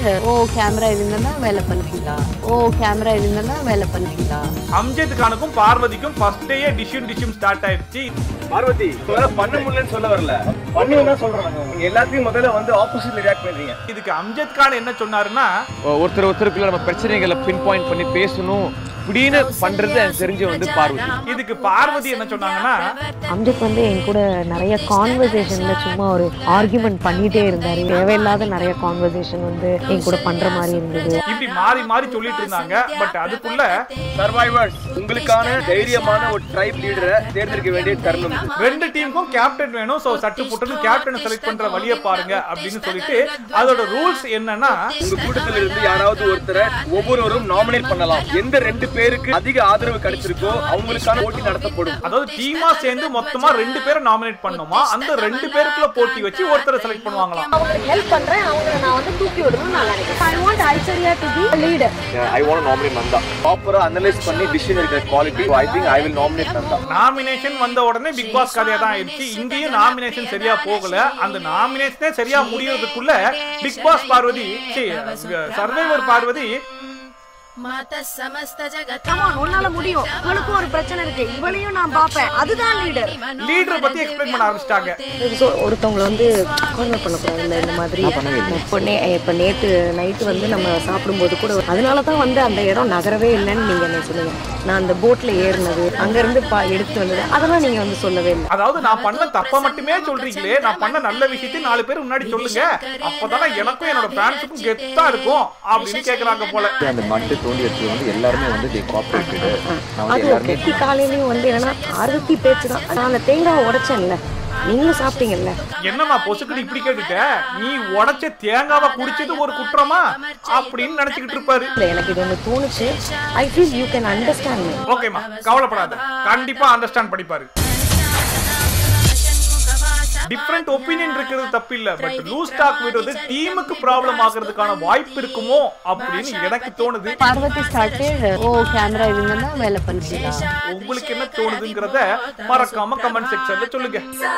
ஓ camera இருந்தா வேலை பண்ணுவீங்களா ஓ கேமரா இருந்தா வேலை பண்ணுவீங்களா அம்ஜத் கானுக்கும் பார்வதிக்கும் ஃபர்ஸ்ட் டேயே டிஷ்யூம் டிஷ்யூம் ஸ்டார்ட் ஆயிடுச்சு பார்வதி உங்களால பண்ண முடியலன்னு சொல்ல வரல பண்ணி தான் சொல்றாங்க நீங்க எல்லாத்தையும் முதல்ல வந்து ஆப்போசிட்ல ரியாக்ட் பண்றீங்க இதுக்கு அம்ஜத் கான் என்ன சொன்னாருன்னா ஒருத்தர் ஒருத்தருக்குள்ள நம்ம பிரச்சனைகளை பின் பாயிண்ட் பண்ணி பேசணும் இப்படின்னு பண்றது எனக்கு தெரிஞ்சு வந்து பார்வதி இதுக்கு பார்வதி என்ன சொன்னாங்கன்னா அம்ஜத் வந்து என் கூட நிறைய கான்வர்சேஷன்ல சும்மா ஒரு ஆர்கியூமெண்ட் பண்ணிட்டே இருந்தாரு தேவையில்லாத நிறைய கான்வர்சேஷன் வந்து என் கூட பண்ற மாதிரி இருந்தது இப்படி மாறி மாறி சொல்லிட்டு இருந்தாங்க பட் அதுக்குள்ள சர்வைவர்ஸ் உங்களுக்கான தைரியமான ஒரு ட்ரைப் லீடரை தேர்ந்தெடுக்க வேண்டிய தருணம் இது. ரெண்டு டீமுக்கும் கேப்டன் வேணும் சோ சட்டு புட்டுன்னு கேப்டனை செலக்ட் பண்ற வழியை பாருங்க அப்படின்னு சொல்லிட்டு அதோட ரூல்ஸ் என்னன்னா உங்க கூட்டத்துல இருந்து யாராவது ஒருத்தரை ஒவ்வொருவரும் நாமினேட் பண்ணலாம் எந்த ரெண்டு பேருக்கு அதிக ஆதரவு கிடைச்சிருக்கோ அவங்களுக்கான போட்டி நடத்தப்படும் அதாவது டீமா சேர்ந்து மொத்தமா ரெண்டு பேரை நாமினேட் பண்ணுமா அந்த ரெண்டு பேருக்குள்ள போட்டி வச்சு ஒருத்தரை செலக்ட் பண்ணுவாங்களாம் அவங்களுக்கு ஹெல்ப் பண்றேன் அவங்கள நான் வந்து தூக்கி விடணும்னு நான் நினைக்கிறேன் I want Aishwarya to be leader I want nominate Nanda ப்ராப்பரா அனலைஸ் பண்ணி டிசிஷன் இருக்கிற quality I think I will nominate Nanda nomination வந்த உடனே பிக் பாஸ் கதையா தான் ஆயிடுச்சு இங்கேயும் நாமினேஷன் சரியா போகல அந்த நாமினேஷனே சரியா முடியறதுக்குள்ள Bigg Boss Parvathi survivor Parvathi मातः समस्त जगत् கமான் உன்னால முடியும் இவளுக்கும் ஒரு பிரச்சனை இருக்கு இவளையும் நான் பாப்பேன் அதுதான் லீடர் லீடரை பத்தி எக்ஸ்பிளைன் பண்ண ஆரம்பிச்சிட்டாங்க ஒருத்தவங்களை வந்து கார்னர் பண்ணக்கூடாது இல்லை இந்த மாதிரி இப்போ நே இப்போ நேற்று நைட்டு வந்து நம்ம சாப்பிடும்போது கூட அதனால தான் வந்து அந்த இடம் நகரவே இல்லைன்னு நீங்கள் என்ன சொல்லுங்க நான் அந்த போட்டில் ஏறினது அங்கேருந்து பா எடுத்து வந்தது அதெல்லாம் நீங்கள் வந்து சொல்லவே இல்லை அதாவது நான் பண்ண தப்ப மட்டுமே சொல்றீங்களே நான் பண்ண நல்ல விஷயத்தை நாலு பேர் முன்னாடி சொல்லுங்க அப்பதானே எனக்கும் என்னோட ஃபேன்ஸுக்கும் கெத்தா இருக்கும் அப்படின்னு கேக்குறாங்க போல அந்த மட்டு தோண்டி எடுத்து வந்து எல்லாருமே வந்து தி கோஆப்ரேட்டட் நான் வந்து அது எல்லாருமே கெட்டி காலையிலையும் வந்து என்னன்னா ஆர்வத்தி பேச்சு தான் நான் அந்த தேங்காவை உடைச்சேன்ல நீங்களும் சாப்பிட்டீங்கல்ல என்னம்மா பொசுக்குன்னு இப்படி கேட்டுட்ட நீ உடைச்ச தேங்காவை குடிச்சது ஒரு குற்றமா அப்படின்னு நினைச்சுக்கிட்டு இருப்பாரு இல்லை எனக்கு இது ஒன்று தோணுச்சு I feel you can understand me ஓகேம்மா கவலைப்படாத கண்டிப்பா அண்டர்ஸ்டாண்ட் படிப்பாரு டிஃப்ரெண்ட் ஒப்பீனியன் இருக்கிறது தப்பு இல்ல பட் லூஸ் டாக் விடுறது டீமுக்கு ப்ராப்ளம் ஆகிறதுக்கான வாய்ப்பு இருக்குமோ அப்படின்னு எனக்கு தோணுது பார்வதி ஸ்டார்டட் ஓ கேமரா இருந்தா வேலை பண்ணுவீங்களா உங்களுக்கு என்ன தோணுதுங்கிறத மறக்காம கமெண்ட் செக்ஷன்ல சொல்லுங்க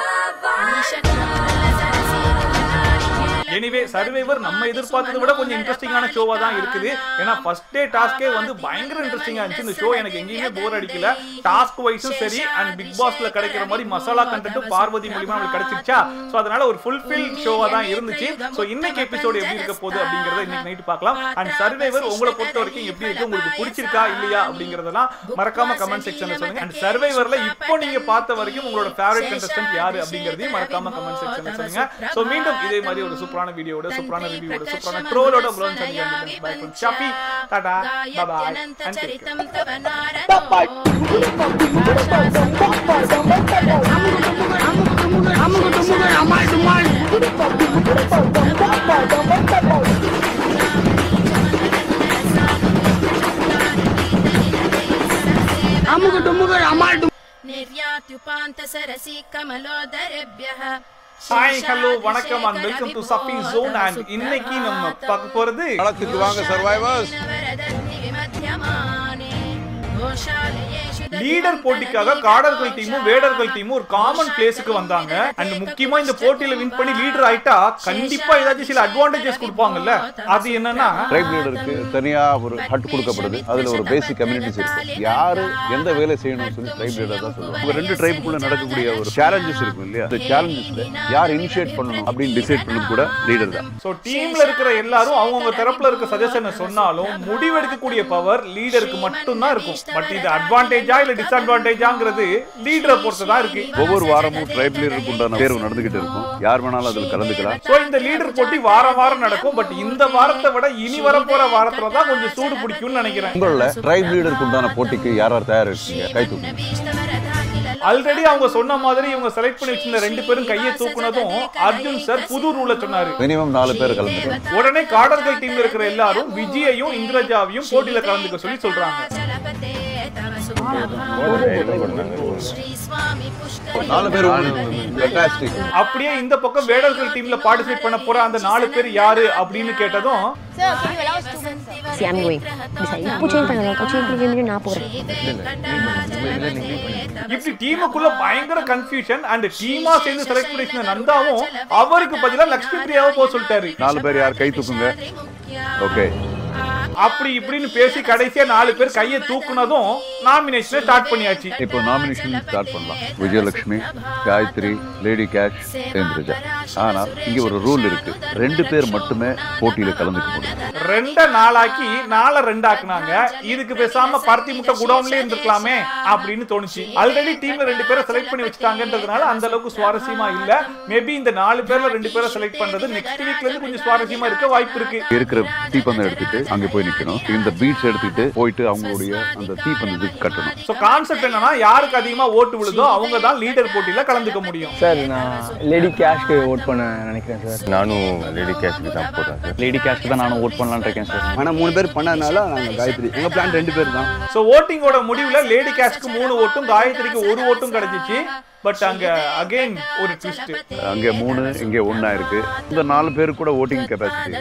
எனிவே சர்வைவர் நம்ம எதிர்பார்த்ததை விட கொஞ்சம் இன்ட்ரெஸ்டிங்கான ஷோவா தான் இருக்குது ஏன்னா ஃபர்ஸ்ட் டே டாஸ்கே வந்து பயங்கர இன்ட்ரெஸ்டிங்கா இருந்துச்சு இந்த ஷோ எனக்கு எங்கேயுமே போர் அடிக்கல டாஸ்க் வைஸும் சரி அண்ட் பிக் பாஸ்ல கிடைக்கிற மாதிரி மசாலா கண்டென்ட்டும் பார்வதி மூலியமா நம்மளுக்கு கிடைச்சிருச்சா ஸோ அதனால ஒரு ஃபுல்ஃபில் ஷோவா தான் இருந்துச்சு ஸோ இன்னைக்கு எபிசோடு எப்படி இருக்க போகுது அப்படிங்கறத இன்னைக்கு நைட் பார்க்கலாம் அண்ட் சர்வைவர் உங்களை பொறுத்த வரைக்கும் எப்படி இருக்கு உங்களுக்கு பிடிச்சிருக்கா இல்லையா அப்படிங்கறதெல்லாம் மறக்காம கமெண்ட் செக்ஷன்ல சொல்லுங்க அண்ட் சர்வைவர்ல இப்போ நீங்க பார்த்த வரைக்கும் உங்களோட ஃபேவரட் கண்டஸ்டன்ட் யாரு அப்படிங்கறதையும் மறக்காம கமெண்ட் செக்ஷன்ல சொல்லுங்க ஸோ மீண்டும் இதே மாதிரி ஒரு சூப்பரான வீடியோட சூப்பரான ரிவ்யூவோட சூப்பரான ட்ரோலோட உங்களை சந்திக்கிறேன் பை ஃப்ரம் ஷாஃபி டாடா பாய் அண்ட் டேக் गायत्यनन्तचरितं तव नारद निर्यात्युपान्तसरसि कमलोदरेभ्यः ஹாய் ஹலோ வணக்கம் and welcome to chubby zone and இன்னைக்கு நம்ம பார்க்க போறது களத்துக்கு வாங்க சர்வைவர்ஸ் वरदन्ति विमध्यमाने गोशालयेषु லீடர் போட்டிக்காக காடர்கள் டீமும் வேடர்கள் டீமும் ஒரு காமன் பிளேஸுக்கு வந்தாங்க அண்ட் முக்கியமா இந்த போட்டியில வின் பண்ணி லீடர் ஆயிட்டா கண்டிப்பா ஏதாச்சும் சில அட்வான்டேஜஸ் கொடுப்பாங்கல்ல அது என்னன்னா ட்ரைப் லீடருக்கு தனியா ஒரு ஹட் கொடுக்கப்படுது அதுல ஒரு பேசிக் கம்யூனிட்டிஸ் இருக்கு யாரு எந்த வேலை செய்யணும்னு சொல்லி ட்ரைப் லீடர் தான் சொல்லுவாங்க உங்க ரெண்டு ட்ரைபுக்குள்ள நடக்கக்கூடிய ஒரு சேலஞ்சஸ் இருக்கும் இல்லையா அந்த சேலஞ்சஸ்ல யார் இனிஷியேட் பண்ணணும் அப்படின்னு டிசைட் பண்ணது கூட லீடர் தான் சோ டீம்ல இருக்கிற எல்லாரும் அவங்கவங்க தரப்புல இருக்க சஜஷனை சொன்னாலும் முடிவெடுக்கக்கூடிய பவர் லீடருக்கு மட்டும்தான் இருக்கும் பட் இது அட்வான்டேஜா இல்ல டிஸ்அட்வான்டேஜாங்கிறது லீடரை பொறுத்து தான் இருக்கு ஒவ்வொரு வாரமும் ட்ரைப் லீடருக்கு உண்டான தேர்வு நடந்துகிட்டு இருக்கும் யார் வேணாலும் அதில் கலந்துக்கலாம் சோ இந்த லீடர் போட்டி வாரம் வாரம் நடக்கும் பட் இந்த வாரத்தை விட இனி வரப்போற வாரத்துல தான் கொஞ்சம் சூடு பிடிக்கும்னு நினைக்கிறேன் உங்கள ட்ரைப் லீடருக்கு உண்டான போட்டிக்கு யார் யார் தயார் இருக்கீங்க கை தூக்குங்க ஆல்ரெடி அவங்க சொன்ன மாதிரி இவங்க செலக்ட் பண்ணி வச்சிருந்த ரெண்டு பேரும் கையை தூக்குனதும் அர்ஜுன் சார் புது ரூல சொன்னாரு மினிமம் நாலு பேர் கலந்துக்கலாம் உடனே காடர்கள் டீம்ல இருக்கிற எல்லாரும் விஜயையும் இந்திரஜாவையும் போட்டியில கலந்துக்க சொல்லி சொல்றாங்க चलपते तव सुप्रभातम् श्रीस्वामि पुष्कर நாலு பேர் ஃபென்டாஸ்டிக் அப்படியே இந்த பக்கம் வேடர்கள் டீம்ல பார்ட்டிசிபேட் பண்ண போற அந்த நாலு பேர் யாரு அப்படின்னு கேட்டதும் See, I'm going. Bisa, இப்போ சேஞ்ச் பண்ணுங்க சேஞ்ச் பண்ணி நான் போகிறேன் இப்படி டீமுக்குள்ள பயங்கர கன்ஃபியூஷன் அண்ட் டீமா சேர்ந்து செலக்ட் பண்ணி நந்தாவும் அவருக்கு பதிலா லக்ஷ்மி பிரியாவை போக சொல்லிட்டாரு நாலு பேர் யார் கை தூக்குங்க ஓகே அப்படி இப்படின்னு பேசி கடைசியா நாலு பேர் கையை தூக்குனதும் நாமினேஷனை ஸ்டார்ட் பண்ணியாச்சு இப்போ நாமினேஷன் ஸ்டார்ட் பண்ணலாம் விஜயலட்சுமி காயத்ரி லேடி கேஷ் சேந்திரஜா ஆனால் இங்க ஒரு ரூல் இருக்கு ரெண்டு பேர் மட்டுமே போட்டியில கலந்துக்க முடியும் ரெண்ட நாளாக்கி நாளை ரெண்டாக்குனாங்க இதுக்கு பேசாம பருத்தி முட்டை குடோன்லயே இருந்திருக்கலாமே அப்படின்னு தோணுச்சு ஆல்ரெடி டீம்ல ரெண்டு பேரை செலக்ட் பண்ணி வச்சுட்டாங்கன்றதுனால அந்த அளவுக்கு சுவாரஸ்யமா இல்ல மேபி இந்த நாலு பேர்ல ரெண்டு பேரை செலக்ட் பண்றது நெக்ஸ்ட் வீக்ல இருந்து கொஞ்சம் சுவாரஸ்யமா இருக்க வாய்ப்பு இருக்கு இருக்கிற தீப்பந்தம் எடுத்துட்டு அங்க போய் நிக்கணும் இந்த பீட்ஸ் எடுத்துட்டு போயிட்டு அவங்களுடைய அந்த தீப்பந்தத்துக்கு கட்டணும் சோ கான்செப்ட் என்னன்னா யாருக்கு அதிகமா ஓட்டு விழுதோ அவங்க தான் லீடர் போட்டியில கலந்துக்க முடியும் சார் நான் லேடி கேஷ்க்கு ஓட் பண்ண நினைக்கிறேன் சார் நானும் லேடி கேஷ்க்கு தான் போடுறேன் சார் லேடி கேஷ்க்கு தான் நானும் ஓட் பண்ணலாம்னு இருக்கேன் சார் ஆனால் மூணு பேர் பண்ணதுனால நாங்கள் காயத்ரி எங்கள் பிளான் ரெண்டு பேர் தான் சோ ஓட்டிங்கோட முடிவுல லேடி கேஷ்க்கு மூணு ஓட்டும் காயத்ரிக்கு ஒரு ஓட்டும் கிடைச்சிச்சு பட் அங்க அகைன் ஒரு ட்விஸ்ட் அங்க மூணு இங்க ஒண்ணா இருக்கு இந்த நாலு பேருக்கு கூட ஓட்டிங் கெப்பாசிட்டி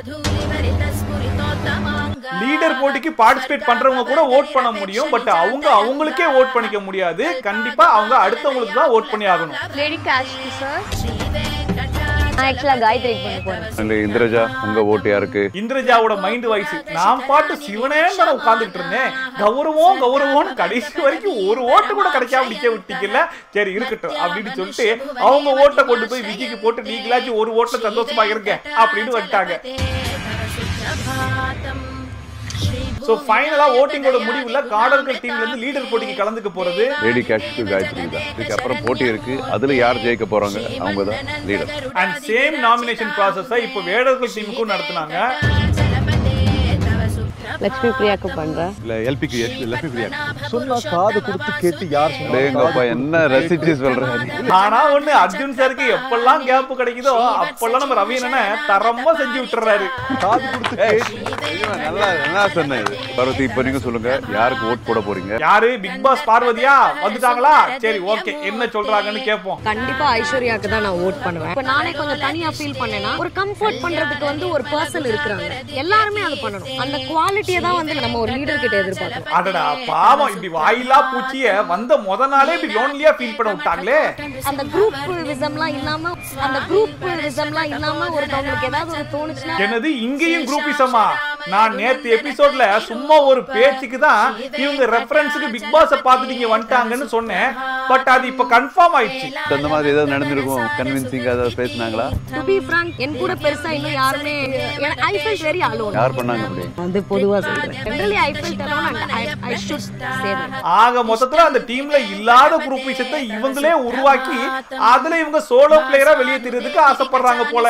லீடர் போட்டிக்கு பார்ட்டிசிபேட் பண்றவங்க கூட ஓட் பண்ண முடியும் பட் அவங்க அவங்களுக்கே ஓட் பண்ணிக்க முடியாது கண்டிப்பா அவங்க அடுத்தவங்களுக்கு தான் ஓட் பண்ணி ஆகணும் லேடி கேஷ் சார் நான் ஆக்சுவலா காயத்ரிக்கு பண்ண போறேன் இல்ல இந்திரஜா உங்க ஓட்டு யாருக்கு இந்திரஜாவோட மைண்ட் வாய்ஸ் நான் பாட்டு சிவனே தானே உட்கார்ந்துட்டு இருந்தேன் கௌரவம் கௌரவம்னு கடைசி வரைக்கும் ஒரு ஓட்டு கூட கிடைக்காம நிக்க விட்டீங்கல்ல சரி இருக்கட்டும் அப்படின்னு சொல்லிட்டு அவங்க ஓட்டை கொண்டு போய் விஜய்க்கு போட்டு நீங்களாச்சும் ஒரு ஓட்டுல சந்தோஷமா இருங்க அப்படின்னு வந்துட்டாங்க சோ ஃபைனலா ஓட்டிங்கோட முடிவுல காடர்கள் டீம்ல இருந்து லீடர் போட்டிக்கு கலந்துக்க போறது லேடி கேஷ்க்கு காயத்ரி தான் இதுக்கு அப்புறம் போட்டி இருக்கு அதுல யார் ஜெயிக்க போறாங்க அவங்க தான் லீடர் அண்ட் சேம் நாமினேஷன் ப்ராசஸை இப்போ வேடர்கள் டீமுக்கும் நடத்துனாங்க லட்சுமி பிரியாக்கு பண்றேன் இல்லை எல்பிக்கு லட்சுமி பிரியா சொன்னா காது கொடுத்து கேட்டு யார் டேங்கப்பா என்ன ரசிச்சு சொல்றாரு ஆனா ஒண்ணு அர்ஜுன் சாருக்கு எப்பெல்லாம் கேப் கிடைக்குதோ அப்பெல்லாம் நம்ம ரவி அண்ணனை தரமா செஞ்சு விட்டுறாரு காது கொடுத்து கேட்டு நல்லா நல்லா சொன்ன இது பார்வதி இப்ப நீங்க சொல்லுங்க யாருக்கு ஓட் போட போறீங்க யாரு பிக் பாஸ் பார்வதியா வந்துட்டாங்களா சரி ஓகே என்ன சொல்றாங்கன்னு கேட்போம் கண்டிப்பா ஐஸ்வர்யாக்கு தான் நான் ஓட் பண்ணுவேன் இப்ப நானே கொஞ்சம் தனியா ஃபீல் பண்ணேன்னா ஒரு கம்ஃபர்ட் பண்றதுக்கு வந்து ஒரு பர்சன் இருக்கிறாங்க எல்லாருமே அது பண்ணணும் அந்த குவாலிட்டியை தான் வந்து நம்ம ஒரு லீடர் கிட்ட எதிர்பார்க்கணும் அடடா பாவம் இப்படி வாயிலா பூச்சிய வந்த முத நாளே இப்படி லோன்லியா ஃபீல் பண்ண விட்டாங்களே அந்த குரூப் விசம்லாம் இல்லாம அந்த குரூப் விசம்லாம் இல்லாம ஒருத்தவங்களுக்கு ஏதாவது ஒரு தோணுச்சுன்னா என்னது இங்கேயும் குரூப்பிசமா நான் நேத்து எபிசோட்ல சும்மா ஒரு பேச்சுக்கு தான் இவங்க ரெஃபரன்ஸுக்கு பிக் பாஸ பார்த்துட்டு இங்க வந்துட்டாங்கன்னு சொன்னேன் பட் அது இப்ப கன்ஃபார்ம் ஆயிடுச்சு அந்த மாதிரி ஏதாவது நடந்திருக்கும் கன்வின்சிங் ஏதாவது பேசினாங்களா டு பி ஃப்ராங்க் என் கூட பெருசா இன்னும் யாருமே ஐ ஃபெல்ட் வெரி அலோன் யார் பண்ணாங்க அப்படி வந்து பொதுவா சொல்றேன் generally I felt alone and I I should say ஆக மொத்தத்துல அந்த டீம்ல இல்லாத குரூப் விஷயத்தை இவங்களே உருவாக்கி அதுல இவங்க சோலோ பிளேயரா வெளியே தெரியறதுக்கு ஆசைப்படுறாங்க போல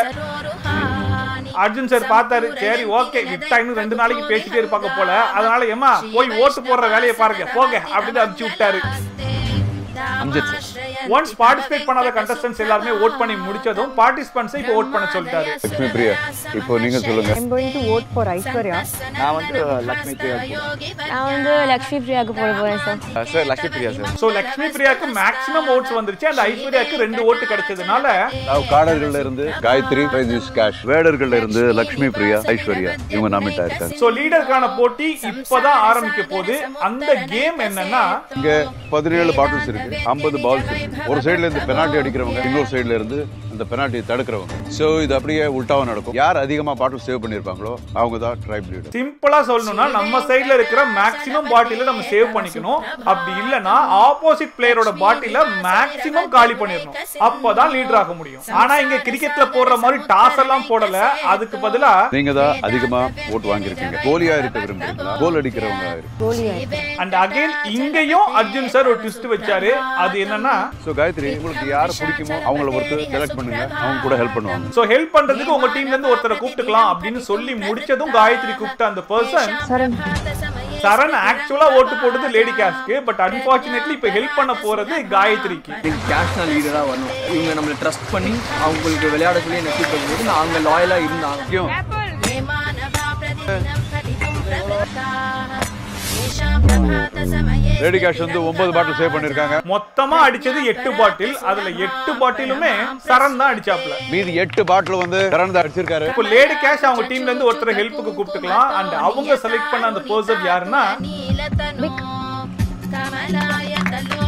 அர்ஜுன் சார் பார்த்தாரு சரி ஓகே விட்டா இன்னும் ரெண்டு நாளைக்கு பேசிட்டே இருப்பாங்க போல அதனால ஏமா போய் ஓட்டு போடுற வேலையை பாருங்க போங்க அப்படின்னு அனுப்பிச்சு விட்டாரு அம்ஜத் சார் ஒன்ஸ் பார்ட்டிசிபேட் பண்ணாத கண்டஸ்டன்ஸ் எல்லாருமே ஓட் பண்ணி முடிச்சதும் பார்ட்டிசிபென்ட்ஸை இப்போ ஓட் பண்ண சொல்லிட்டாரு லட்சுமி பிரியா இப்போ நீங்க சொல்லுங்க I'm going to vote for Aishwarya நான் வந்து லட்சுமி பிரியா நான் வந்து லட்சுமி பிரியாக்கு போட போறேன் sir sir Lakshmi Priya sir so Lakshmi பிரியாக்கு மேக்ஸிமம் ஓட்ஸ் வந்துருச்சு அந்த ஐஸ்வர்யாக்கு ரெண்டு ஓட்டு கிடைச்சதுனால நான் காடர்கள்ல இருந்து காயத்ரி ரைஜிஸ் கேஷ் வேடர்கள்ல இருந்து லட்சுமி பிரியா ஐஸ்வர்யா இவங்க நாமிட்டா இருக்காங்க சோ லீடருக்கான போட்டி இப்பதான் ஆரம்பிக்க போகுது அந்த கேம் என்னன்னா இங்க பதினேழு பாட்டில்ஸ் இருக்கு ஐம்பது பால்ஸ் இருக்கு ஒரு சைடுல இருந்து பெனால்டி அடிக்கிறவங்க இன்னொரு சைடுல இருந்து அந்த பெனால்ட்டியை தடுக்கிறவங்க சோ இது அப்படியே உல்டாவா நடக்கும் யார் அதிகமா பாட்டில் சேவ் பண்ணிருப்பாங்களோ அவங்க தான் ட்ரைப் லீடர் சிம்பிளா சொல்லணும்னா நம்ம சைடுல இருக்கிற மேக்ஸிமம் பாட்டில நம்ம சேவ் பண்ணிக்கணும் அப்படி இல்லனா ஆப்போசிட் பிளேயரோட பாட்டில மேக்ஸிமம் காலி பண்ணிடணும் அப்பதான் லீடர் ஆக முடியும் ஆனா இங்க கிரிக்கெட்ல போடுற மாதிரி டாஸ் எல்லாம் போடல அதுக்கு பதிலா நீங்க தான் அதிகமா ஓட்டு வாங்கியிருக்கீங்க கோலியா இருக்க விரும்புறீங்களா கோல் அடிக்கிறவங்க இருக்கு அண்ட் அகைன் இங்கேயும் அர்ஜுன் சார் ஒரு ட்விஸ்ட் வச்சாரு அது என்னன்னா சோ காயத்ரி உங்களுக்கு யார் பிடிக்குமோ அவங்கள ஒருத்தர் செலக்ட் பண்ணுங்க அவங்க கூட ஹெல்ப் பண்ணுவாங்க சோ ஹெல்ப் பண்றதுக்கு உங்க டீம்ல இருந்து ஒருத்தரை கூப்பிட்டுக்கலாம் அப்படின்னு சொல்லி முடிச்சதும் காயத்ரி கூப்பிட்ட அந்த பர்சன் சரண் சரண் ஆக்சுவலா ஓட்டு போட்டது லேடி கேஷ்க்கு பட் அன்பார்ச்சுனேட்லி இப்ப ஹெல்ப் பண்ண போறது காயத்ரிக்கு நீங்கள் கேஷ்னல் லீடராக வரணும் இவங்க நம்மளை ட்ரஸ்ட் பண்ணி அவங்களுக்கு விளையாட சொல்லி என்ன கூப்பிட்டு போது நான் அவங்க லாயலாக இருந்தாங்க हे मानवा प्रतिदिनं पठितुं प्रवृत्ताः येषां प्रभातसमये லேடி கேஷ் வந்து ஒன்பது பாட்டில் சேவ் பண்ணிருக்காங்க மொத்தமா அடிச்சது எட்டு பாட்டில் அதுல எட்டு பாட்டிலுமே சரண் தான் அடிச்சாப்ல மீதி எட்டு பாட்டில் வந்து திறந்து அடிச்சிருக்காரு இப்போ லேடி கேஷ் அவங்க டீம்ல இருந்து ஒருத்தரை ஹெல்ப்புக்கு கூப்பிட்டுக்கலாம் அண்ட் அவங்க செலக்ட் பண்ண அந்த பர்சன் யாருன்னா नीलतनु कमलायतलोचन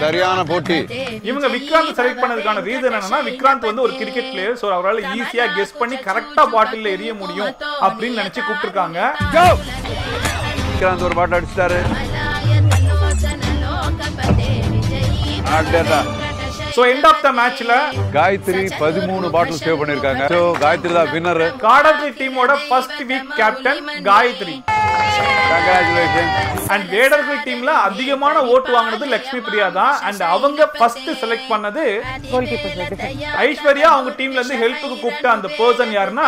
சரியான போட்டி இவங்க விக்ராந்த் செலக்ட் பண்ணதுக்கான ரீசன் என்னன்னா விக்ராந்த் வந்து ஒரு கிரிக்கெட் பிளேயர் ஸோ அவரால் ஈஸியா கெஸ் பண்ணி கரெக்டா பாட்டில் எரிய முடியும் அப்படின்னு நினைச்சு கூப்பிட்டுருக்காங்க விக்ராந்த் ஒரு பாட்டு அடிச்சிட்டாரு அடடா. ஸோ எண்ட் ஆஃப் த மேட்ச்ல காயத்ரி பதிமூணு பாட்டில் சேவ் பண்ணிருக்காங்க So, காயத்ரி தான் வின்னர் காடர்கி டீமோட first week captain Gayathri congratulation and வேடர்கள் டீம்ல அதிகமான ஓட்டு வாங்குனது லக்ஷ்மி பிரியா தான் அண்ட் அவங்க ஃபர்ஸ்ட் செலக்ட் பண்ணது ஐஸ்வர்யா அவங்க டீம்ல இருந்து ஹெல்ப்புக்கு கூப்பிட்ட அந்த பர்சன் யாருன்னா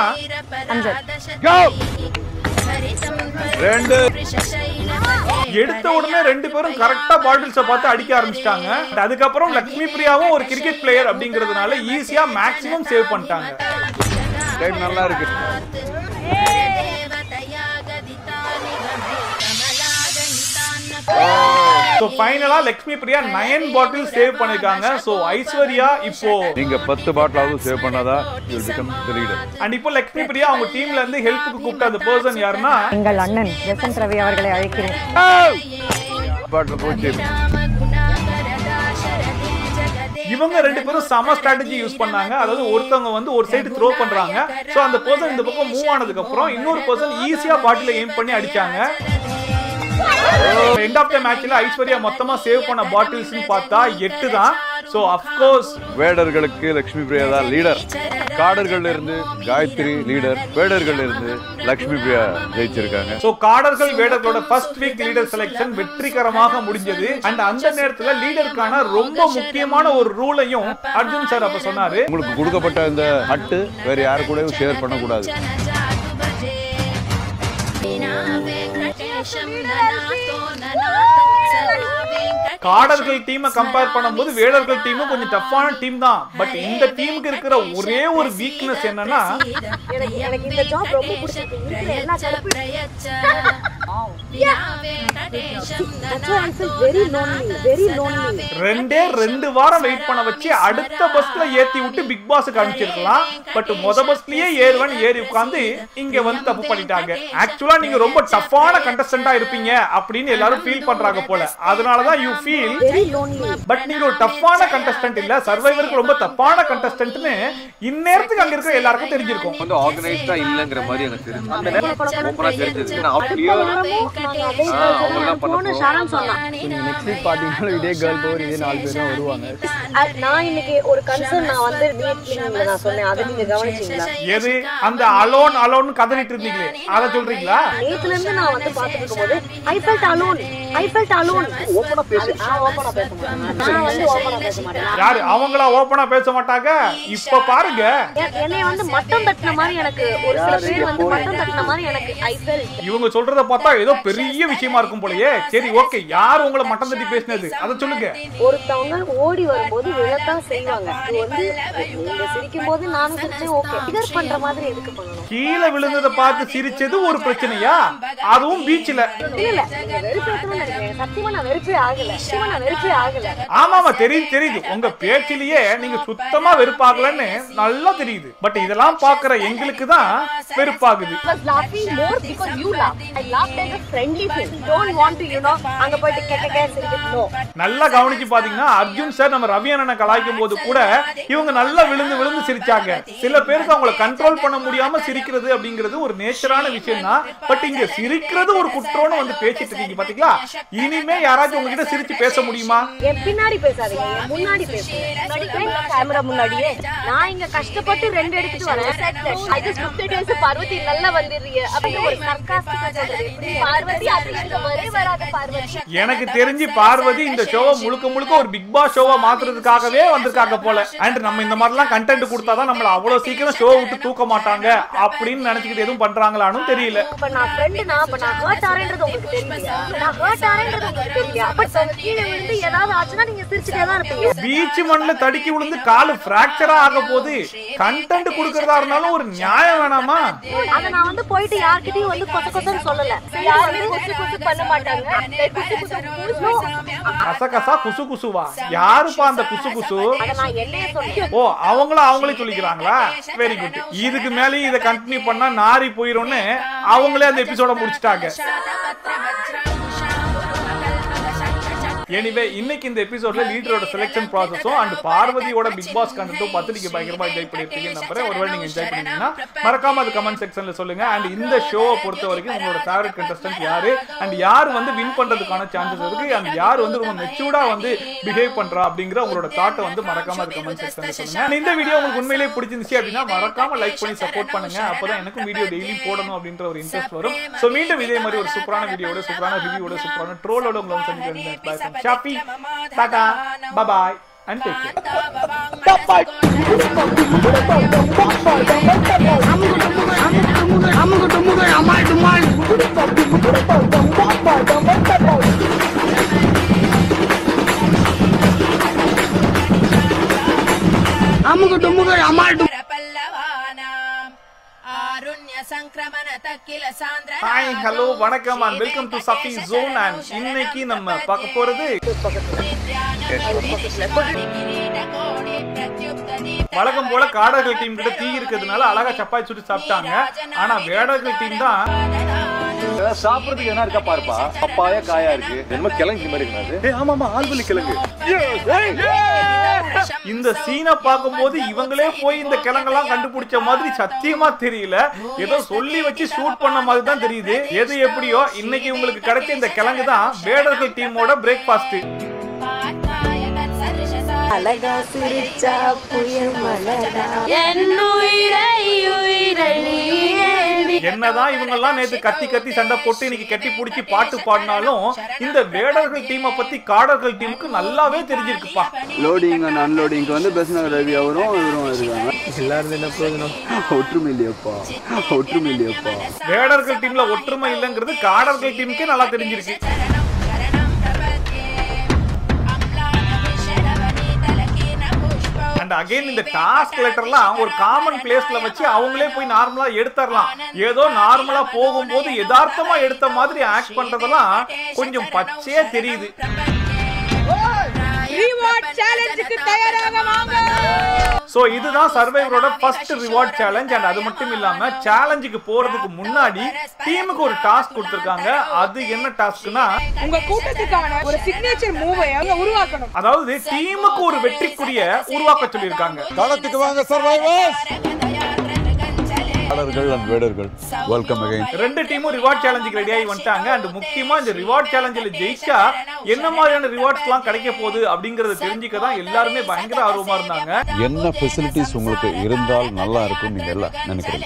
ரெண்டு எடுத்த உடனே ரெண்டு பேரும் கரெக்டா பாட்டில்ஸ பார்த்து அடிக்க ஆரம்பிச்சிட்டாங்க அதுக்கப்புறம் லக்ஷ்மி பிரியாவும் ஒரு கிரிக்கெட் பிளேயர் அப்படிங்கிறதுனால ஈஸியா மேக்ஸிமம் சேவ் பண்ணிட்டாங்க டைம் நல்லா இருக்கு ஸோ ஃபைனலா Lakshmi Priya nine bottle save பண்ணிருக்காங்க ஸோ ஐஸ்வர்யா இப்போ நீங்க பத்து பாட்டிலாவது சேவ் பண்ணாதா you become the leader and இப்போ லக்ஷ்மி பிரியா அவங்க டீம்ல இருந்து ஹெல்ப்புக்கு கூப்பிட்ட அந்த பர்சன் யாருன்னா எங்கள் அண்ணன் ஜெசன் ரவி அவர்களை அழைக்கிறேன் பாட்டில் போச்சு இவங்க ரெண்டு பேரும் சம ஸ்ட்ராட்டஜி யூஸ் பண்ணாங்க அதாவது ஒருத்தவங்க வந்து ஒரு சைடு த்ரோ பண்றாங்க சோ அந்த பர்சன் இந்த பக்கம் மூவ் ஆனதுக்கு அப்புறம் இன்னொரு பர்சன் ஈஸியா பாட்டில எய்ம் பண்ணி அடிச்சாங்க எண்ட் ஆஃப் த மேட்ச்ல ஐஸ்வர்யா மொத்தமா சேவ் பண்ண பாட்டில்ஸ் பார்த்தா எட்டு தான் சோ அப்கோர்ஸ் வேடர்களுக்கு லட்சுமி பிரியா தான் லீடர் காடர்கள் இருந்து காயத்ரி லீடர் வேடர்கள் இருந்து லட்சுமி பிரியா ஜெயிச்சிருக்காங்க சோ காடர்கள் வேடர்களோட ஃபர்ஸ்ட் வீக் லீடர் செலெக்ஷன் வெற்றிகரமாக முடிஞ்சது அண்ட் அந்த நேரத்துல லீடருக்கான ரொம்ப முக்கியமான ஒரு ரூலையும் அர்ஜுன் சார் அப்ப சொன்னாரு உங்களுக்கு கொடுக்கப்பட்ட இந்த ஹட்டு வேற யாரு கூடயும் ஷேர் பண்ணக்கூடாது காடர்கள் டீமை கம்பேர் பண்ணும்போது வேடர்கள் டீமும் கொஞ்சம் டஃப்பான டீம் தான் பட் இந்த டீமுக்கு இருக்கிற ஒரே ஒரு வீக்னஸ் என்னன்னா எனக்கு எனக்கு இந்த ஜாப் ரொம்ப பிடிச்சிருக்கு இருக்கிற எல்லா வெரி லோன்லி வெரி லோன்லி ரெண்டே ரெண்டு வாரம் வெயிட் பண்ண வச்சு அடுத்த பஸ்ல ஏத்தி விட்டு பிக் பாஸுக்கு அனுப்பிச்சிருக்கலாம் பட் மொத பஸ்லயே ஏறுவன் ஏறி உட்கார்ந்து இங்க வந்து தப்பு பண்ணிட்டாங்க ஆக்சுவலா நீங்க ரொம்ப டஃப்பான கண்டஸ்டன்டா இருப்பீங்க அப்படின்னு எல்லாரும் ஃபீல் பண்றாங்க போல அதனாலதான் you feel very lonely but நீங்க ஒரு டஃப்பான கண்டஸ்டன்ட் இல்ல சர்வைவருக்கு ரொம்ப தப்பான கண்டஸ்டன்ட்னு இந்நேரத்துக்கு அங்க இருக்கிற எல்லாருக்கும் தெரிஞ்சிருக்கும் வந்து ஆர்கனைஸ்டா இல்லங்கிற மாதிரி எனக்கு தெரிஞ்சு அந்த நேரம் ஓப்பனா தெரிஞ்சது நான் கிளியர் அவங்கதான் பண்ண போன ஷாரன் சொன்னான் நெக்ஸ்ட் வீக் பாத்தீங்கன்னா இதே கேர்ள் பவர் இதே நாலு பேர் தான் வருவாங்க அது நான் இன்னைக்கு ஒரு கன்சர்ன் நான் வந்து மீட்டிங்ல நான் சொன்னேன் அதை நீங்க கவனிச்சீங்களா எது அந்த அலோன் அலோன் கதறிட்டு இருந்தீங்களே அத சொல்றீங்களா நேத்துல இருந்து நான் வந்து பாத்துட்டு இருக்கும்போது I felt alone I felt alone ஓபனா பேசு நான் ஓபனா பேச மாட்டேன் நான் வந்து ஓபனா பேச மாட்டேன் யாரு அவங்களா ஓபனா பேச மாட்டாங்க இப்ப பாருங்க எ- என்னைய வந்து மட்டம் தட்டின மாதிரி எனக்கு ஒரு சில பேர் வந்து மட்டம் தட்டின மாதிரி எனக்கு ஐ ஃபெல்ட் இவங்க சொல்றத பார்த்தா ஏதோ பெரிய விஷயமா இருக்கும் போலயே சரி ஓகே யார் உங்களை மட்டம் தட்டி பேசினது அத சொல்லுங்க ஒருத்தவங்க ஓடி வரும்போது விழத்தான் செய்வாங்க இது வந்து நீங்க சிரிக்கும் போது நானும் சிரிச்சேன் ஓகே ஃபிகர் பண்ற மாதிரி எதுக்கு பண்ணணும் கீழே விழுந்ததை பார்த்து சிரிச்சது ஒரு பிரச்சனையா அதுவும் பீச்ல இல்ல நீங்க வெறுப்பேற்றணும்னு நினைக்கிறேன் சத்தியமா நான் வெறுப்பே ஆகல சத்தியமா நான் வெறுப்பே ஆகல ஆமாமா தெரியுது தெரியுது உங்க பேச்சிலேயே நீங்க சுத்தமா வெறுப்பாகலன்னு நல்லா தெரியுது பட் இதெல்லாம் பாக்குற எங்களுக்கு தான் வெறுப்பாகுது I was laughing more because you laughed. I laughed as a friendly thing. Don't want to, you know, அங்க போயிட்டு கெட்ட கே சிரிக்கிறது no. நல்லா கவனிச்சு பாத்தீங்கன்னா அர்ஜுன் சார் நம்ம ரவி அண்ணனை கலாய்க்கும் போது கூட இவங்க நல்லா விழுந்து விழுந்து சிரிச்சாங்க சில பேருக்கு அவங்கள கண்ட்ரோல் பண்ண முடியாம சிரிக்கிறது அப்படிங்கிறது ஒரு நேச்சரான விஷயம் தான் பட் இங்க சிரிக்கிறது ஒரு குற்றம்னு வந்து பேசிட்டு இருக்கீங்க பாத்தீங்களா இனிமே யாராச்சும் உங்ககிட்ட சிரிச்சு பேச முடியுமா என் பின்னாடி பேசாதீங்க என் முன்னாடி பேசுங்க கேமரா முன்னாடியே நான் இங்க கஷ்டப்பட்டு ரெண்டு எடுத்துட்டு வரேன் I just look at you Parvathi நல்லா வந்துடுறீங்க அப்படின்னு ஒரு சர்க்காஸ்டிக்கா சொல்றது எப்படி? பார்வதி அது இங்க வரவே வராது பார்வதி எனக்கு தெரிஞ்சு பார்வதி இந்த ஷோவை முழுக்க முழுக்க ஒரு பிக் பாஸ் ஷோவா மாத்துறதுக்காகவே வந்திருக்காங்க போல அண்ட் நம்ம இந்த மாதிரிலாம் கண்டென்ட் கொடுத்தாதான் நம்மள அவ்வளவு சீக்கிரம் ஷோ விட்டு தூக்க மாட்டாங்க அப்படின்னு நினைச்சுக்கிட்டு எதுவும் பண்றாங்களான்னு தெரியல இப்ப நான் ஃப்ரெண்ட் நான் இப்ப நான் ஹர்ட் ஆறேன்றது உங்களுக்கு தெரியலையா நான் ஹர்ட் ஆறேன்றது உங்களுக்கு தெரியலையா பட் அவங்க கீழே விழுந்து ஏதாவது ஆச்சுன்னா நீங்க சிரிச்சுட்டே தான் இருப்பீங்க பீச் மண்ணுல தடுக்கி விழுந்து காலு பிராக்சரா ஆக போகுது கண்டென்ட் கொடுக்கறதா இருந்தாலும் ஒரு நியாயம் வேணாமா அத நான் வந்து போயிட்டு யார்கிட்டயும் வந்து கொச கொசன்னு சொல்லல யாருமே கொசு கொசு பண்ண மாட்டாங்க குசு குசு குசு. கசகசா குசு குசுவா யாருப்பா அந்த குசு குசு அத நான் என்னைய சொல்றேன் ஓ அவங்களும் அவங்களே சொல்லிக்கிறாங்களா வெரி குட் இதுக்கு மேலேயும் இதை கண்டினியூ பண்ணா நாரி போயிரும்னு அவங்களே அந்த எபிசோட முடிச்சிட்டாங்க எனிவே இன்னைக்கு இந்த எபிசோட்ல லீடரோட செலெக்ஷன் ப்ராசஸும் அண்ட் பார்வதியோட பிக் பாஸ் கண்டென்ட்டும் பார்த்து நீங்க பயங்கரமா என்ஜாய் பண்ணிருப்பீங்க நம்புறேன் ஒருவேளை நீங்க என்ஜாய் பண்ணீங்கன்னா மறக்காம அது கமெண்ட் செக்ஷன்ல சொல்லுங்க அண்ட் இந்த ஷோவை பொறுத்த வரைக்கும் உங்களோட ஃபேவரட் கண்டஸ்டன்ட் யாரு அண்ட் யார் வந்து வின் பண்றதுக்கான சான்சஸ் இருக்கு அண்ட் யார் வந்து ரொம்ப மெச்சூர்டா வந்து பிஹேவ் பண்றா அப்படிங்கிற உங்களோட தாட்டை வந்து மறக்காம அது கமெண்ட் செக்ஷன்ல சொல்லுங்க And இந்த வீடியோ உங்களுக்கு உண்மையிலேயே பிடிச்சிருந்துச்சு அப்படின்னா மறக்காம லைக் பண்ணி சப்போர்ட் பண்ணுங்க அப்பதான் எனக்கும் வீடியோ டெய்லி போடணும் அப்படின்ற ஒரு இன்ட்ரெஸ்ட் வரும் சோ மீண்டும் இதே மாதிரி ஒரு சூப்பரான வீடியோட சூப்பரான ரிவ்யூவோட சூப்பரான ட்ரோலோட உங்களை வந்து சந்திக்கிறேன் பை ஃப்ரம் ஷாப்பி டாடா பபாய் அண்ட் டேக் கேர் ஆருண்ய சங்கிரமண தக்கில சாந்திர ஹாய் ஹலோ வணக்கம் and welcome to chubby zone and இன்னைக்கு நம்ம பார்க்க போறது வழக்கம் போல காடர்கள் டீம் கிட்ட தீ இருக்கிறதுனால அழகா சப்பாய் சுட்டு சாப்பிட்டாங்க ஆனா வேடர்கள் டீம் தான் ஏதாவது சாப்பிடறதுக்கு என்ன இருக்கா பாருப்பா பப்பாயா காயா இருக்கு என்னமோ கிழங்கு மாதிரி இருக்காது ஏய் ஆமாமா ஆல்வலி கிழங்கு இந்த சீனை பார்க்கும்போது இவங்களே போய் இந்த கிழங்கெல்லாம் கண்டுபிடிச்ச மாதிரி சத்தியமா தெரியல ஏதோ சொல்லி வச்சு ஷூட் பண்ண மாதிரி தான் தெரியுது எது எப்படியோ இன்னைக்கு உங்களுக்கு கிடைச்ச இந்த கிழங்கு தான் வேடர்கள் டீமோட பிரேக்ஃபாஸ்ட் அழகா சிரிச்சா புயல் மலரா என்னதான் இவங்க எல்லாம் நேத்து கத்தி கத்தி சண்டை போட்டு இன்னைக்கு கட்டி பிடிச்சி பாட்டு பாடினாலும் இந்த வேடர்கள் டீமை பத்தி காடர்கள் டீமுக்கு நல்லாவே தெரிஞ்சிருக்குப்பா லோடிங் அண்ட் அன்லோடிங்க்கு வந்து பெஸ்ட் ரவி அவரும் இவரும் இருக்காங்க எல்லாரும் என்ன பிரயோஜனம் ஒற்றுமை இல்லையப்பா ஒற்றுமை இல்லையப்பா வேடர்கள் டீம்ல ஒற்றுமை இல்லைங்கிறது காடர்கள் டீமுக்கே நல்லா தெரிஞ்சிருக்கு அண்ட் அகைன் இந்த டாஸ்க் லெட்டர்லாம் ஒரு காமன் பிளேஸ்ல வச்சு அவங்களே போய் நார்மலா எடுத்துடலாம் ஏதோ நார்மலா போகும்போது யதார்த்தமா எடுத்த மாதிரி ஆக்ட் பண்றதெல்லாம் கொஞ்சம் பச்சையா தெரியுது சோ இதுதான் சர்வைவரோட ஃபர்ஸ்ட் ரிவார்ட் சேலஞ்ச் அண்ட் அது மட்டும் இல்லாம சேலஞ்சுக்கு போறதுக்கு முன்னாடி டீமுக்கு ஒரு டாஸ்க் கொடுத்திருக்காங்க அது என்ன டாஸ்க்னா உங்க கூட்டத்துக்கான ஒரு சிக்னேச்சர் மூவை அவங்க உருவாக்கணும் அதாவது டீமுக்கு ஒரு வெற்றிக்குரிய உருவாக்க சொல்லியிருக்காங்க களத்துக்கு வாங்க சர்வைவர்ஸ் வேடர்கள் அண்ட் வேடர்கள் வெல்கம் அகைன் ரெண்டு டீமும் ரிவார்ட் சேலஞ்சுக்கு ரெடி ஆகி வந்துட்டாங்க அண்ட் முக்கியமா இந்த ரிவார்ட் சேலஞ்சில் ஜெயிச்சா என்ன மாதிரியான ரிவார்ட்ஸ் எல்லாம் கிடைக்க போகுது அப்படிங்கறத தெரிஞ்சுக்க தான் எல்லாருமே பயங்கர ஆர்வமா இருந்தாங்க என்ன ஃபெசிலிட்டிஸ் உங்களுக்கு இருந்தால் நல்லா இருக்கும் நீங்க எல்லாம் நினைக்கிறீங்க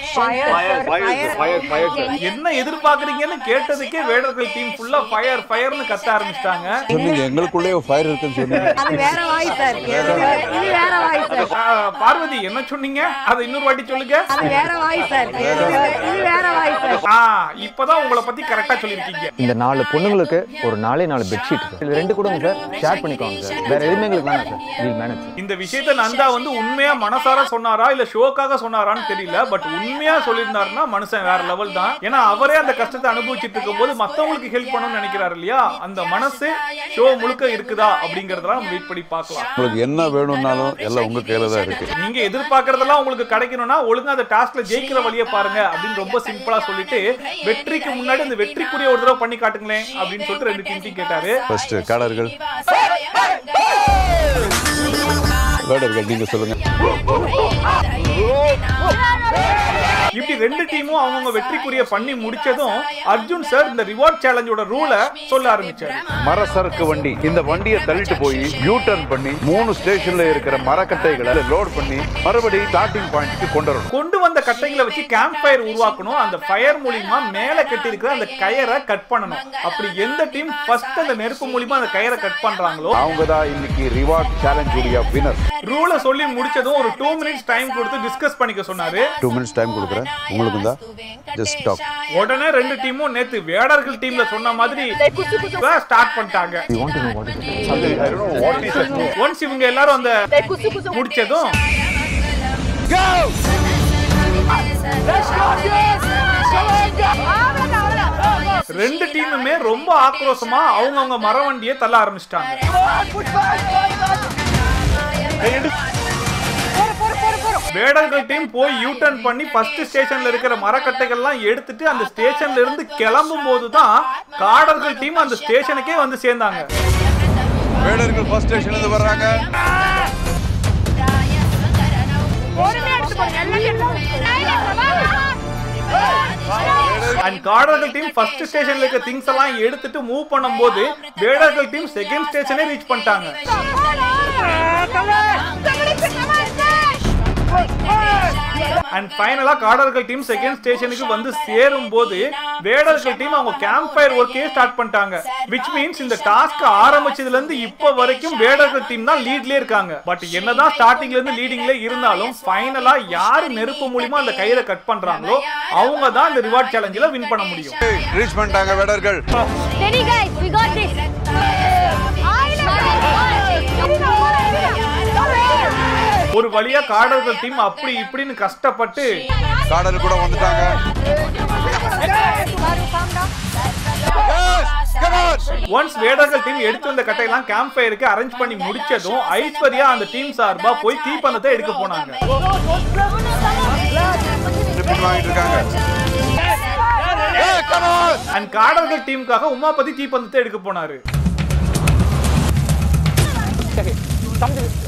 என்ன எதிர்பார்க்கறீங்கன்னு கேட்டதுக்கே வேடர்கள் டீம் ஃபுல்லா ஃபயர் ஃபயர்னு கத்த ஆரம்பிச்சிட்டாங்க சொன்னீங்க எங்களுக்குள்ளே ஃபயர் இருக்குன்னு சொன்னீங்க அது வேற வாய்ஸ் இருக்கு இது வேற வாய்ஸ் பார்வதி என்ன சொன்னீங்க அதை இன்னொரு வாட்டி சொல்லுங்க அது வேற வாய்ஸ் இருக்கு இது வேற வாய்ஸ் ஆ இப்பதான் உங்களை பத்தி கரெக்டா சொல்லிருக்கீங்க இந்த நாலு பொண்ணுங்களுக்கு ஒரு நாலே நாலு பெட்ஷீட் இது ரெண்டு கொடுங்க சார் ஷேர் பண்ணிக்கோங்க சார் வேற எதுவுமே எங்களுக்கு வேணாம் சார் வீல் மேனேஜ் இந்த விஷயத்த நந்தா வந்து உண்மையா மனசார சொன்னாரா இல்ல ஷோக்காக சொன்னாரான்னு தெரியல பட் உண்மையா சொல்லியிருந்தாருன்னா மனுஷன் வேற லெவல் தான் ஏன்னா அவரே அந்த கஷ்டத்தை அனுபவிச்சுட்டு இருக்கும்போது மத்தவங்களுக்கு ஹெல்ப் பண்ணணும்னு நினைக்கிறாரு இல்லையா அந்த மனசு ஷோ முழுக்க இருக்குதா அப்படிங்கறதெல்லாம் நம்ம வெயிட் பண்ணி பார்க்கலாம் உங்களுக்கு என்ன வேணும்னாலும் எல்லாம் உங்க கையில தான் இருக்கு நீங்க எதிர்பார்க்கறதெல்லாம் உங்களுக்கு கிடைக்கணும்னா ஒழுங்கா அந்த டாஸ்க்ல ஜெயிக்கிற வழியை பாருங்க அப்படின்னு ரொம்ப சிம்பிளா சொல்லிட்டு வெற்றிக்கு முன்னாடி அந்த வெற்றிக்குரிய ஒரு தடவை பண்ணி காட்டுங்களேன் அப்படின்னு சொல்லிட்டு ரெண்டு டீம் கேட்டாரு ஃபர்ஸ்ட் காடர்கள் வேடர்கள் நீங்க சொல்லுங்க இப்படி ரெண்டு டீமும் அவங்கவுங்க வெற்றிக்குரிய பண்ணி முடிச்சதும் அர்ஜுன் சார் இந்த ரிவார்ட் சேலஞ்சோட ரூலை சொல்ல ஆரம்பிச்சாரு மர சரக்கு வண்டி இந்த வண்டியை தள்ளிட்டு போய் யூ டர்ன் பண்ணி மூணு ஸ்டேஷன்ல இருக்கிற மரக்கட்டைகளை லோட் பண்ணி மறுபடி ஸ்டார்டிங் பாயிண்ட்க்கு கொண்டு வரணும் கொண்டு வந்த கட்டைகளை வச்சு கேம்ப் ஃபயர் உருவாக்கணும் அந்த ஃபயர் மூலியமா மேல கட்டி இருக்கிற அந்த கயரை கட் பண்ணணும் அப்படி எந்த டீம் ஃபர்ஸ்ட் அந்த நெருப்பு மூலியமா அந்த கயரை கட் பண்றாங்களோ அவங்க தான் இன்னைக்கு ரிவார்ட் சேலஞ்ச் உடைய வினர் ரூலை சொல்லி முடிச்சதும் ஒரு டூ மினிட்ஸ் டைம் கொடுத்து டிஸ்கஸ் பண்ணிக்க சொன்னாரு டூ மினிட்ஸ் டைம் கொடுக்குறேன் உங்களுக்கு தான் ஜஸ்ட் டாக் உடனே ரெண்டு டீமும் நேத்து வேடர்கள் டீம்ல சொன்ன மாதிரி ஸ்டார்ட் பண்ணிட்டாங்க you want to know what is once இவங்க எல்லாரும் அந்த முடிச்சதும் ரெண்டு டீமுமே ரொம்ப ஆக்ரோஷமா அவங்கவங்க மரவண்டியை தள்ள ஆரம்பிச்சிட்டாங்க வேடர்கள் டீம் போய் யூ டர்ன் பண்ணி ஃபர்ஸ்ட் ஸ்டேஷன்ல இருக்கிற மரக்கட்டைகள்லாம் எடுத்துட்டு அந்த ஸ்டேஷன்ல இருந்து கிளம்பும் போது தான் காடர்கள் டீம் அந்த ஸ்டேஷனுக்கே வந்து சேர்ந்தாங்க வேடர்கள் ஃபர்ஸ்ட் ஸ்டேஷன்ல இருந்து வர்றாங்க அண்ட் காடர்கள் டீம் ஃபர்ஸ்ட் ஸ்டேஷன்ல இருக்க திங்ஸ் எல்லாம் எடுத்துட்டு மூவ் பண்ணும்போது வேடர்கள் டீம் செகண்ட் ஸ்டேஷனே ரீச் பண்ணிட்டாங்க அண்ட் ஃபைனலா காடர்கள் டீம் செகண்ட் ஸ்டேஷனுக்கு வந்து சேரும் போது வேடர்கள் டீம் அவங்க கேம்ப் ஃபயர் ஒர்க்கே ஸ்டார்ட் பண்ணிட்டாங்க விச் மீன்ஸ் இந்த டாஸ்க் ஆரம்பிச்சதுல இருந்து இப்போ வரைக்கும் வேடர்கள் டீம் தான் லீட்லயே இருக்காங்க பட் என்னதான் ஸ்டார்டிங்ல இருந்து லீடிங்ல இருந்தாலும் ஃபைனலா யாரு நெருப்பு மூலியமா அந்த கயிறை கட் பண்றாங்களோ அவங்க தான் இந்த ரிவார்ட் சேலஞ்சில வின் பண்ண முடியும் ரீச் பண்ணிட்டாங்க வேடர்கள் Steady guys, we got this. ஒரு வழியா காடர்கள் டீம் அப்படி இப்படின்னு கஷ்டப்பட்டு காடல் கூட வந்துட்டாங்க ஒன்ஸ் வேடர்கள் டீம் எடுத்து வந்த கட்டையெல்லாம் கேம்ப் ஃபயருக்கு அரேஞ்ச் பண்ணி முடிச்சதும் ஐஸ்வர்யா அந்த டீம் சார்பா போய் தீப்பந்தத்தை எடுக்க போனாங்க ரிப்போர்ட் வாங்கிட்டு இருக்காங்க அண்ட் காடர்கள் டீமுக்காக உமாபதி தீப்பந்தத்தை எடுக்க போனாரு